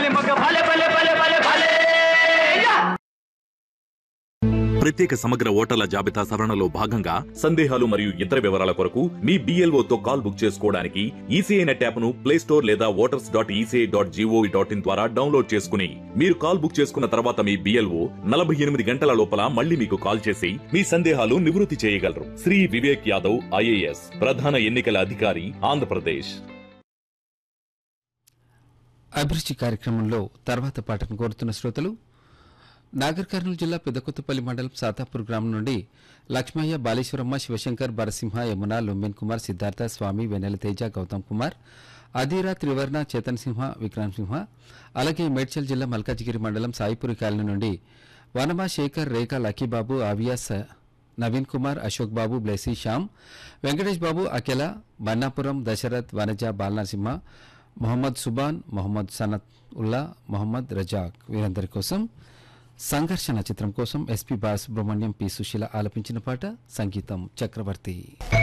నెమలి మొగ్గ భలే భలే భలే భలే భలే యా! ప్రత్యేక సమగ్ర ఓటర్ల జాబితా సవరణలో భాగంగా సందేహాలు మరియు ఇతర వివరాల కొరకు మీ BLO తో కాల్ బుక్ చేసుకోవడానికి ఈసీఐ నెట్ యాప్ ను ప్లే స్టోర్ లేదా voters dot ECI dot G O V dot download చేసుకుని మీరు కాల్ బుక్ చేసుకున్న తర్వాత మీ బిఎల్ఓ నలభై ఎనిమిది గంటల లోపల మళ్ళీ మీకు కాల్ చేసి మీ సందేహాలు నివృత్తి చేయగలరు శ్రీ వివేక్ యాదవ్ ఐఏఎస్ ప్రధాన ఎన్నికల అధికారి ఆంధ్రప్రదేశ్ అభిరుచి కార్యక్రమంలో తర్వాత పాటను కోరుతున్న శ్రోతలు నాగర్ కర్నూలు జిల్లా పెద్దకొత్తపల్లి మండలం సాతాపూర్ గ్రామం నుండి లక్ష్మయ్య బాలేశ్వరమ్మ శివశంకర్ బరసింహ యమున లుంబిన్ కుమార్ సిద్ధార్థ స్వామి వెన్నెల తేజ గౌతమ్ కుమార్ అధీరా త్రివర్ణ చేతన్ సింహ విక్రమ్ సింహ అలాగే మేడ్చల్ జిల్లా మల్కాజిగిరి మండలం సాయిపురి కాలనీ నుండి వనమా శేఖర్ రేఖా లక్కీబాబు ఆవియా స- నవీన్ కుమార్ అశోక్ బాబు బ్లెసీ శ్యామ్ వెంకటేష్ బాబు అకెల బన్నాపురం దశరథ్ వనజ బాలనరసింహ మొహమ్మద్ సుబాన్ మొహమ్మద్ సనత్ ఉల్లా మొహమ్మద్ రజాక్ వీరందరి కోసం సంఘర్షణ చిత్రం కోసం ఎస్పీ బాలసుబ్రహ్మణ్యం పి సుశీల ఆలపించిన పాట సంగీతం చక్రవర్తి